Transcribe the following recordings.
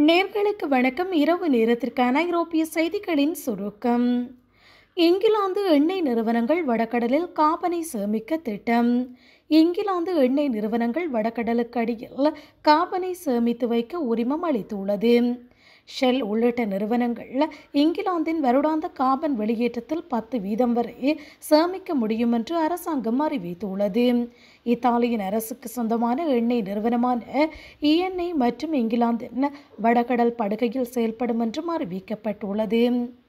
நேர்களுக்கு வணக்கம் இரவு நேரத்திற்கான ஐரோப்பிய செய்திகளின் சுருக்கம் இங்கிலாந்து எண்ணெய் நிறுவனங்கள் வடகடலில் காபனை சேமிக்க திட்டம் இங்கிலாந்து எண்ணெய் நிறுவனங்கள் வடகடலுக்கு அடியில் காபனை சேமித்து வைக்க உரிமம் அளித்துள்ளது ஷெல் உள்ளிட்ட நிறுவனங்கள் இங்கிலாந்தின் வருடாந்த காபன் வெளியேற்றத்தில் பத்து வீதம் வரை சேமிக்க முடியும் என்று அரசாங்கம் அறிவித்துள்ளது இத்தாலியின் அரசுக்கு சொந்தமான எண்ணெய் நிறுவனமான இஎன்ஐ மற்றும் இங்கிலாந்தின் வடகடல் படுகையில் செயல்படும் என்றும் அறிவிக்கப்பட்டுள்ளது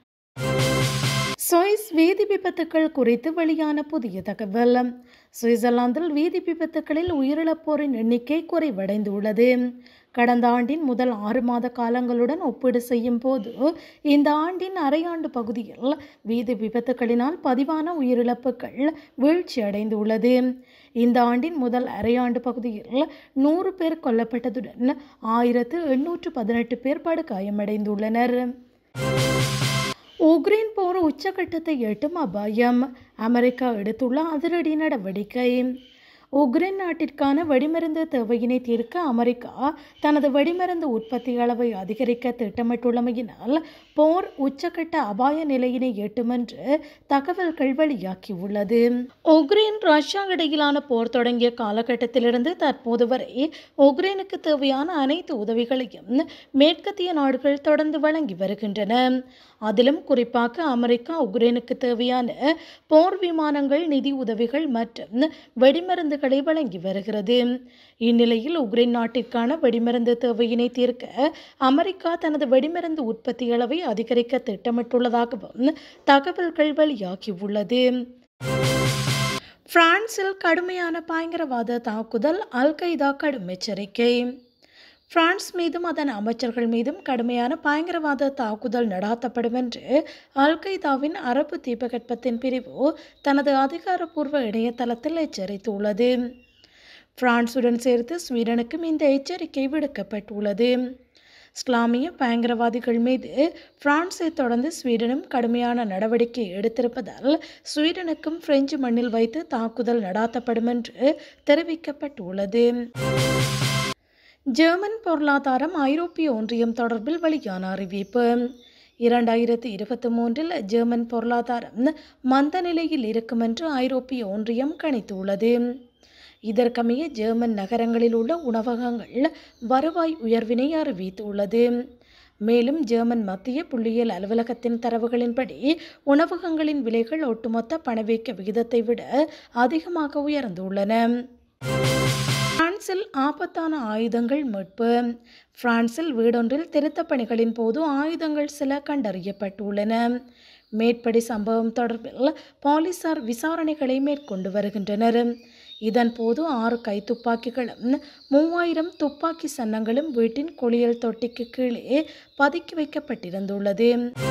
சுவிஸ் வீதி விபத்துக்கள் குறித்து வெளியான புதிய தகவல் சுவிட்சர்லாந்தில் வீதி விபத்துக்களில் உயிரிழப்போரின் எண்ணிக்கை குறைவடைந்துள்ளது கடந்த ஆண்டின் முதல் ஆறு மாத காலங்களுடன் ஒப்பீடு செய்யும் போது இந்த ஆண்டின் அரையாண்டு பகுதியில் வீதி விபத்துக்களினால் பதிவான உயிரிழப்புகள் வீழ்ச்சி அடைந்துள்ளது இந்த ஆண்டின் முதல் அரையாண்டு பகுதியில் நூறு பேர் கொல்லப்பட்டதுடன் ஆயிரத்து எண்ணூற்று பதினெட்டு பேர் படுகாயமடைந்துள்ளனர் உக்ரைன் போர் உச்சகட்டத்தை எட்டும் அபாயம் அமெரிக்கா எடுத்துள்ள அதிரடி நடவடிக்கை உக்ரைன் நாட்டிற்கான வெடிமருந்து தேவையினை தீர்க்க அமெரிக்கா தனது வெடிமருந்து உற்பத்தி அளவை அதிகரிக்க திட்டமிட்டுள்ளமையினால் போர் உச்சகட்ட அபாய நிலையினை எட்டும் என்று தகவல்கள் வெளியாகியுள்ளது உக்ரைன் ரஷ்யா இடையிலான போர் தொடங்கிய காலகட்டத்திலிருந்து தற்போது வரை உக்ரைனுக்கு தேவையான அனைத்து உதவிகளையும் மேற்கத்திய நாடுகள் தொடர்ந்து வழங்கி வருகின்றன அதிலும் குறிப்பாக அமெரிக்கா உக்ரைனுக்கு தேவையான போர் விமானங்கள் நிதி உதவிகள் மற்றும் வெடிமருந்துகளை வழங்கி வருகிறது இந்நிலையில் உக்ரைன் நாட்டிற்கான வெடிமருந்து தேவையினை தீர்க்க அமெரிக்கா தனது வெடிமருந்து உற்பத்தி அளவை அதிகரிக்க திட்டமிட்டுள்ளதாகவும் தகவல்கள் வெளியாகியுள்ளது பிரான்சில் கடுமையான பயங்கரவாத தாக்குதல் அல் கைதா கடும் எச்சரிக்கை பிரான்ஸ் மீதும் அதன் அமைச்சர்கள் மீதும் கடுமையான பயங்கரவாத தாக்குதல் நடாத்தப்படும் என்று அல் கைதாவின் அரபு தீபகற்பத்தின் பிரிவு தனது அதிகாரப்பூர்வ இணையதளத்தில் எச்சரித்துள்ளது பிரான்சுடன் சேர்த்து ஸ்வீடனுக்கும் இந்த எச்சரிக்கை விடுக்கப்பட்டுள்ளது இஸ்லாமிய பயங்கரவாதிகள் மீது பிரான்ஸை தொடர்ந்து ஸ்வீடனும் கடுமையான நடவடிக்கை எடுத்திருப்பதால் ஸ்வீடனுக்கும் பிரெஞ்சு மண்ணில் வைத்து தாக்குதல் நடாத்தப்படும் என்று தெரிவிக்கப்பட்டுள்ளது ஜெர்மன் பொருளாதாரம் ஐரோப்பிய ஒன்றியம் தொடர்பில் வெளியான அறிவிப்பு இரண்டாயிரத்தி இருபத்தி மூன்றில் ஜெர்மன் பொருளாதாரம் மந்த நிலையில் இருக்கும் என்று ஐரோப்பிய ஒன்றியம் கணித்துள்ளது இதற்கமைய ஜெர்மன் நகரங்களில் உள்ள உணவகங்கள் வருவாய் உயர்வினை அறிவித்துள்ளது மேலும் ஜெர்மன் மத்திய புள்ளியியல் அலுவலகத்தின் தரவுகளின்படி உணவகங்களின் விலைகள் ஒட்டுமொத்த பணவீக்க விகிதத்தை விட அதிகமாக உயர்ந்துள்ளன பிரான்சில் ஆபத்தான ஆயுதங்கள் மீட்பு பிரான்சில் வீடொன்றில் திருத்தப் பணிகளின் போது ஆயுதங்கள் சில கண்டறியப்பட்டுள்ளன மேற்படி சம்பவம் தொடர்பில் போலீசார் விசாரணைகளை மேற்கொண்டு வருகின்றனர் இதன் போது ஆறு கைத்துப்பாக்கிகளும் மூவாயிரம் துப்பாக்கி சன்னங்களும் வீட்டின் குளியல் தொட்டிக்கு கீழே பதுக்கி வைக்கப்பட்டிருந்துள்ளது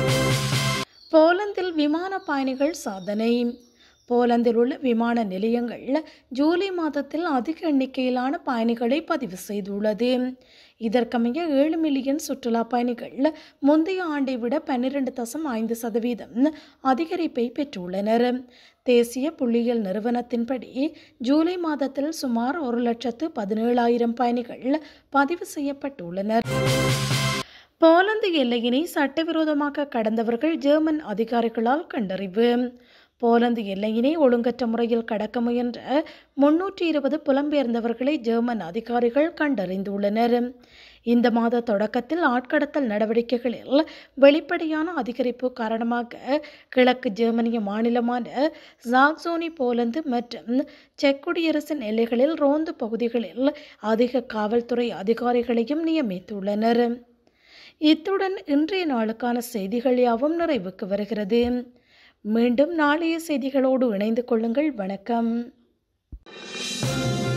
போலந்தில் விமான பயணிகள் சாதனை போலந்தில் உள்ள விமான நிலையங்கள் ஜூலை மாதத்தில் அதிக எண்ணிக்கையிலான பயணிகளை பதிவு செய்துள்ளது இதற்கமைய ஏழு மில்லியன் சுற்றுலா பயணிகள் முந்தைய ஆண்டை விட பன்னிரண்டு தசம் ஐந்து சதவீதம் அதிகரிப்பை பெற்றுள்ளனர் தேசிய புள்ளியியல் நிறுவனத்தின்படி ஜூலை மாதத்தில் சுமார் ஒரு லட்சத்து பதினேழாயிரம் பயணிகள் பதிவு செய்யப்பட்டுள்ளனர் போலந்து எல்லையினை சட்டவிரோதமாக கடந்தவர்கள் ஜெர்மன் அதிகாரிகளால் கண்டறிவு போலந்து எல்லையினை ஒழுங்கற்ற முறையில் கடக்க முயன்ற முன்னூற்றி இருபது புலம்பெயர்ந்தவர்களை ஜெர்மன் அதிகாரிகள் கண்டறிந்துள்ளனர் இந்த மாத தொடக்கத்தில் ஆட்கடத்தல் நடவடிக்கைகளில் வெளிப்படையான அதிகரிப்பு காரணமாக கிழக்கு ஜெர்மனிய மாநிலமான ஜாக்சோனி போலந்து மற்றும் செக் குடியரசின் எல்லைகளில் ரோந்து பகுதிகளில் அதிக காவல்துறை அதிகாரிகளையும் நியமித்துள்ளனர் இத்துடன் இன்றைய நாளுக்கான செய்திகள் யாவும் நிறைவுக்கு வருகிறது மீண்டும் நாளைய செய்திகளோடு இணைந்து கொள்ளுங்கள் வணக்கம்